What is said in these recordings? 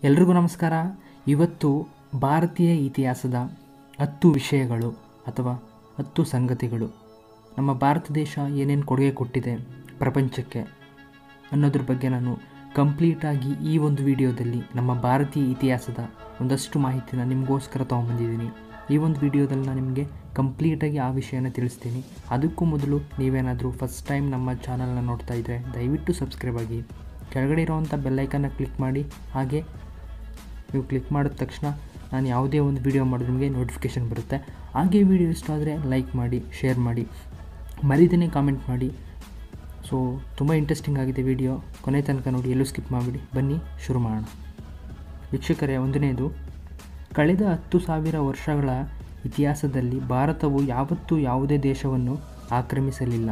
ಎಲ್ರಿಗೂ ನಮಸ್ಕಾರ ಇವತ್ತು ಭಾರತೀಯ ಇತಿಹಾಸದ ಹತ್ತು ವಿಷಯಗಳು ಅಥವಾ ಹತ್ತು ಸಂಗತಿಗಳು ನಮ್ಮ ಭಾರತ ದೇಶ ಏನೇನು ಕೊಡುಗೆ ಕೊಟ್ಟಿದೆ ಪ್ರಪಂಚಕ್ಕೆ ಅನ್ನೋದ್ರ ಬಗ್ಗೆ ನಾನು ಕಂಪ್ಲೀಟಾಗಿ ಈ ಒಂದು ವಿಡಿಯೋದಲ್ಲಿ ನಮ್ಮ ಭಾರತೀಯ ಇತಿಹಾಸದ ಒಂದಷ್ಟು ಮಾಹಿತಿನ ನಿಮಗೋಸ್ಕರ ತೊಗೊಂಬಂದಿದ್ದೀನಿ ಈ ಒಂದು ವಿಡಿಯೋದಲ್ಲಿ ನಾನು ನಿಮಗೆ ಕಂಪ್ಲೀಟಾಗಿ ಆ ವಿಷಯನ ತಿಳಿಸ್ತೀನಿ ಅದಕ್ಕೂ ಮೊದಲು ನೀವೇನಾದರೂ ಫಸ್ಟ್ ಟೈಮ್ ನಮ್ಮ ಚಾನಲ್ನ ನೋಡ್ತಾ ಇದ್ದರೆ ದಯವಿಟ್ಟು ಸಬ್ಸ್ಕ್ರೈಬ್ ಆಗಿ ಕೆಳಗಡೆ ಇರೋವಂಥ ಬೆಲ್ಲೈಕನ್ನ ಕ್ಲಿಕ್ ಮಾಡಿ ಹಾಗೆ ನೀವು ಕ್ಲಿಕ್ ಮಾಡಿದ ತಕ್ಷಣ ನಾನು ಯಾವುದೇ ಒಂದು ವಿಡಿಯೋ ಮಾಡೋದು ನಿಮಗೆ ನೋಟಿಫಿಕೇಷನ್ ಬರುತ್ತೆ ಹಾಗೆ ವಿಡಿಯೋ ಇಷ್ಟ ಆದರೆ ಲೈಕ್ ಮಾಡಿ ಶೇರ್ ಮಾಡಿ ಮರಿದೇನೆ ಕಾಮೆಂಟ್ ಮಾಡಿ ಸೊ ತುಂಬ ಇಂಟ್ರೆಸ್ಟಿಂಗ್ ಆಗಿದೆ ವಿಡಿಯೋ ಕೊನೆ ತನಕ ನೋಡಿ ಎಲ್ಲೂ ಸ್ಕಿಪ್ ಮಾಡಿಬಿಡಿ ಬನ್ನಿ ಶುರು ಮಾಡೋಣ ವೀಕ್ಷಕರೇ ಒಂದನೇದು ಕಳೆದ ಹತ್ತು ಸಾವಿರ ವರ್ಷಗಳ ಇತಿಹಾಸದಲ್ಲಿ ಭಾರತವು ಯಾವತ್ತೂ ಯಾವುದೇ ದೇಶವನ್ನು ಆಕ್ರಮಿಸಲಿಲ್ಲ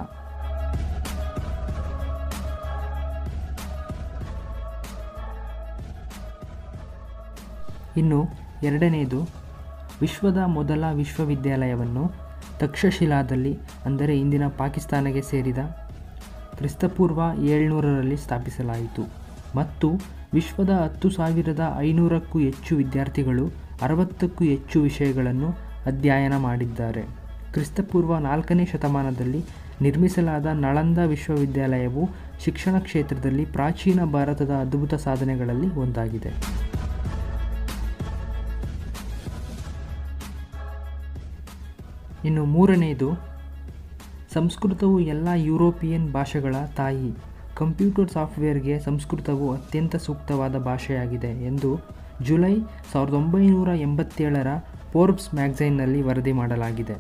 ಇನ್ನು ಎರಡನೆಯದು ವಿಶ್ವದ ಮೊದಲ ವಿಶ್ವವಿದ್ಯಾಲಯವನ್ನು ತಕ್ಷಶಿಲಾದಲ್ಲಿ ಅಂದರೆ ಇಂದಿನ ಪಾಕಿಸ್ತಾನಕ್ಕೆ ಸೇರಿದ ಕ್ರಿಸ್ತಪೂರ್ವ ಏಳ್ನೂರರಲ್ಲಿ ಸ್ಥಾಪಿಸಲಾಯಿತು ಮತ್ತು ವಿಶ್ವದ ಹತ್ತು ಸಾವಿರದ ಐನೂರಕ್ಕೂ ಹೆಚ್ಚು ವಿದ್ಯಾರ್ಥಿಗಳು ಅರವತ್ತಕ್ಕೂ ಹೆಚ್ಚು ವಿಷಯಗಳನ್ನು ಅಧ್ಯಯನ ಮಾಡಿದ್ದಾರೆ ಕ್ರಿಸ್ತಪೂರ್ವ ನಾಲ್ಕನೇ ಶತಮಾನದಲ್ಲಿ ನಿರ್ಮಿಸಲಾದ ನಳಂದ ವಿಶ್ವವಿದ್ಯಾಲಯವು ಶಿಕ್ಷಣ ಕ್ಷೇತ್ರದಲ್ಲಿ ಪ್ರಾಚೀನ ಭಾರತದ ಅದ್ಭುತ ಸಾಧನೆಗಳಲ್ಲಿ ಒಂದಾಗಿದೆ ಇನ್ನು ಮೂರನೆಯದು ಸಂಸ್ಕೃತವು ಎಲ್ಲ ಯುರೋಪಿಯನ್ ಭಾಷೆಗಳ ತಾಯಿ ಕಂಪ್ಯೂಟರ್ ಸಾಫ್ಟ್ವೇರ್ಗೆ ಸಂಸ್ಕೃತವು ಅತ್ಯಂತ ಸೂಕ್ತವಾದ ಭಾಷೆಯಾಗಿದೆ ಎಂದು ಜುಲೈ ಸಾವಿರದ ಒಂಬೈನೂರ ಎಂಬತ್ತೇಳರ ಫೋರ್ಬ್ಸ್ ಮ್ಯಾಗಝೈನ್ನಲ್ಲಿ ವರದಿ ಮಾಡಲಾಗಿದೆ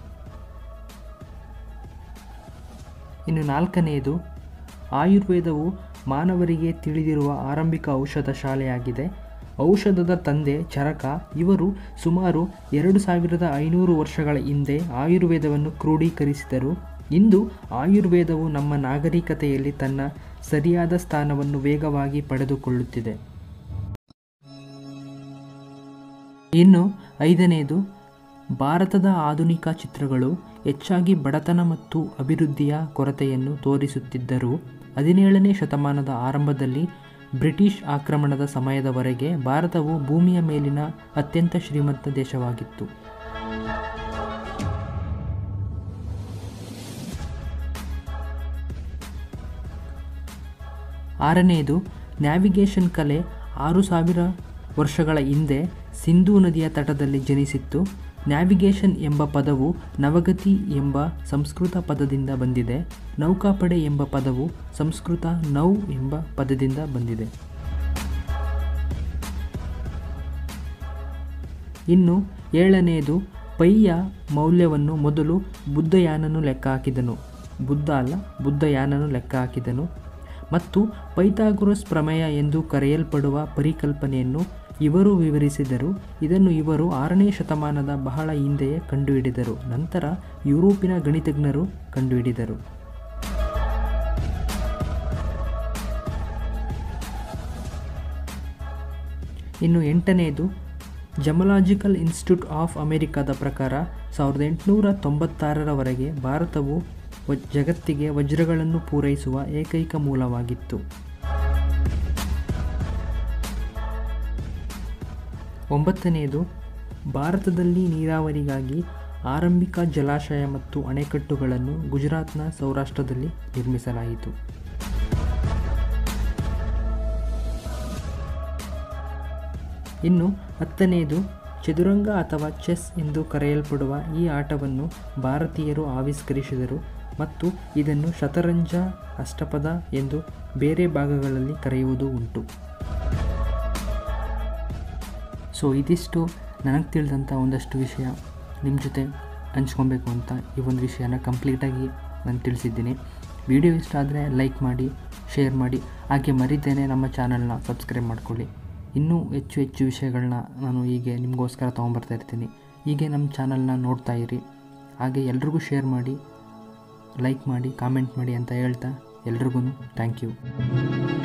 ಇನ್ನು ನಾಲ್ಕನೆಯದು ಆಯುರ್ವೇದವು ಮಾನವರಿಗೆ ತಿಳಿದಿರುವ ಆರಂಭಿಕ ಔಷಧ ಶಾಲೆಯಾಗಿದೆ ಔಷಧದ ತಂದೆ ಚರಕ ಇವರು ಸುಮಾರು ಎರಡು ಸಾವಿರದ ಐನೂರು ವರ್ಷಗಳ ಹಿಂದೆ ಆಯುರ್ವೇದವನ್ನು ಕ್ರೋಢೀಕರಿಸಿದರು ಇಂದು ಆಯುರ್ವೇದವು ನಮ್ಮ ನಾಗರಿಕತೆಯಲ್ಲಿ ತನ್ನ ಸರಿಯಾದ ಸ್ಥಾನವನ್ನು ವೇಗವಾಗಿ ಪಡೆದುಕೊಳ್ಳುತ್ತಿದೆ ಇನ್ನು ಐದನೆಯದು ಭಾರತದ ಆಧುನಿಕ ಚಿತ್ರಗಳು ಹೆಚ್ಚಾಗಿ ಬಡತನ ಮತ್ತು ಅಭಿವೃದ್ಧಿಯ ಕೊರತೆಯನ್ನು ತೋರಿಸುತ್ತಿದ್ದರೂ ಹದಿನೇಳನೇ ಶತಮಾನದ ಆರಂಭದಲ್ಲಿ ಬ್ರಿಟಿಷ್ ಆಕ್ರಮಣದ ಸಮಯದವರೆಗೆ ಭಾರತವು ಭೂಮಿಯ ಮೇಲಿನ ಅತ್ಯಂತ ಶ್ರೀಮಂತ ದೇಶವಾಗಿತ್ತು ಆರನೆಯದು ನ್ಯಾವಿಗೇಷನ್ ಕಲೆ ಆರು ಸಾವಿರ ವರ್ಷಗಳ ಹಿಂದೆ ಸಿಂಧೂ ನದಿಯ ತಟದಲ್ಲಿ ಜನಿಸಿತ್ತು ನ್ಯಾವಿಗೇಷನ್ ಎಂಬ ಪದವು ನವಗತಿ ಎಂಬ ಸಂಸ್ಕೃತ ಪದದಿಂದ ಬಂದಿದೆ ನೌಕಾಪಡೆ ಎಂಬ ಪದವು ಸಂಸ್ಕೃತ ನೌ ಎಂಬ ಪದದಿಂದ ಬಂದಿದೆ ಇನ್ನು ಏಳನೆಯದು ಪೈಯ ಮೌಲ್ಯವನ್ನು ಮೊದಲು ಬುದ್ಧಯಾನನು ಲೆಕ್ಕ ಹಾಕಿದನು ಬುದ್ಧ ಅಲ್ಲ ಬುದ್ಧಯಾನನು ಲೆಕ್ಕ ಹಾಕಿದನು ಮತ್ತು ಪೈಥಾಗೊರಸ್ ಪ್ರಮೇಯ ಎಂದು ಕರೆಯಲ್ಪಡುವ ಪರಿಕಲ್ಪನೆಯನ್ನು ಇವರು ವಿವರಿಸಿದರು ಇದನ್ನು ಇವರು ಆರನೇ ಶತಮಾನದ ಬಹಳ ಹಿಂದೆಯೇ ಕಂಡುಹಿಡಿದರು ನಂತರ ಯುರೋಪಿನ ಗಣಿತಜ್ಞರು ಕಂಡುಹಿಡಿದರು ಇನ್ನು ಎಂಟನೆಯದು ಜಮಲಾಜಿಕಲ್ ಇನ್ಸ್ಟಿಟ್ಯೂಟ್ ಆಫ್ ಅಮೆರಿಕದ ಪ್ರಕಾರ ಸಾವಿರದ ಎಂಟುನೂರ ತೊಂಬತ್ತಾರರವರೆಗೆ ಭಾರತವು ಜಗತ್ತಿಗೆ ವಜ್ರಗಳನ್ನು ಪೂರೈಸುವ ಏಕೈಕ ಮೂಲವಾಗಿತ್ತು ಒಂಬತ್ತನೆಯದು ಭಾರತದಲ್ಲಿ ನೀರಾವರಿಗಾಗಿ ಆರಂಭಿಕ ಜಲಾಶಯ ಮತ್ತು ಅಣೆಕಟ್ಟುಗಳನ್ನು ಗುಜರಾತ್ನ ಸೌರಾಷ್ಟ್ರದಲ್ಲಿ ನಿರ್ಮಿಸಲಾಯಿತು ಇನ್ನು ಹತ್ತನೆಯದು ಚದುರಂಗ ಅಥವಾ ಚೆಸ್ ಎಂದು ಕರೆಯಲ್ಪಡುವ ಈ ಆಟವನ್ನು ಭಾರತೀಯರು ಆವಿಷ್ಕರಿಸಿದರು ಮತ್ತು ಇದನ್ನು ಶತರಂಜ ಅಷ್ಟಪದ ಎಂದು ಬೇರೆ ಭಾಗಗಳಲ್ಲಿ ಕರೆಯುವುದು ಉಂಟು ಸೊ ಇದಿಷ್ಟು ನನಗೆ ತಿಳಿದಂಥ ಒಂದಷ್ಟು ವಿಷಯ ನಿಮ್ಮ ಜೊತೆ ಹಂಚ್ಕೊಬೇಕು ಅಂತ ಈ ಒಂದು ವಿಷಯನ ಕಂಪ್ಲೀಟಾಗಿ ನಾನು ತಿಳಿಸಿದ್ದೀನಿ ವಿಡಿಯೋ ಇಷ್ಟ ಆದರೆ ಲೈಕ್ ಮಾಡಿ ಶೇರ್ ಮಾಡಿ ಹಾಗೆ ಮರಿದೇನೆ ನಮ್ಮ ಚಾನಲ್ನ ಸಬ್ಸ್ಕ್ರೈಬ್ ಮಾಡ್ಕೊಳ್ಳಿ ಇನ್ನೂ ಹೆಚ್ಚು ಹೆಚ್ಚು ವಿಷಯಗಳನ್ನ ನಾನು ಹೀಗೆ ನಿಮಗೋಸ್ಕರ ತೊಗೊಂಬರ್ತಾ ಇರ್ತೀನಿ ಹೀಗೆ ನಮ್ಮ ಚಾನಲ್ನ ನೋಡ್ತಾ ಇರಿ ಹಾಗೆ ಎಲ್ರಿಗೂ ಶೇರ್ ಮಾಡಿ ಲೈಕ್ ಮಾಡಿ ಕಾಮೆಂಟ್ ಮಾಡಿ ಅಂತ ಹೇಳ್ತಾ ಎಲ್ರಿಗೂ ಥ್ಯಾಂಕ್ ಯು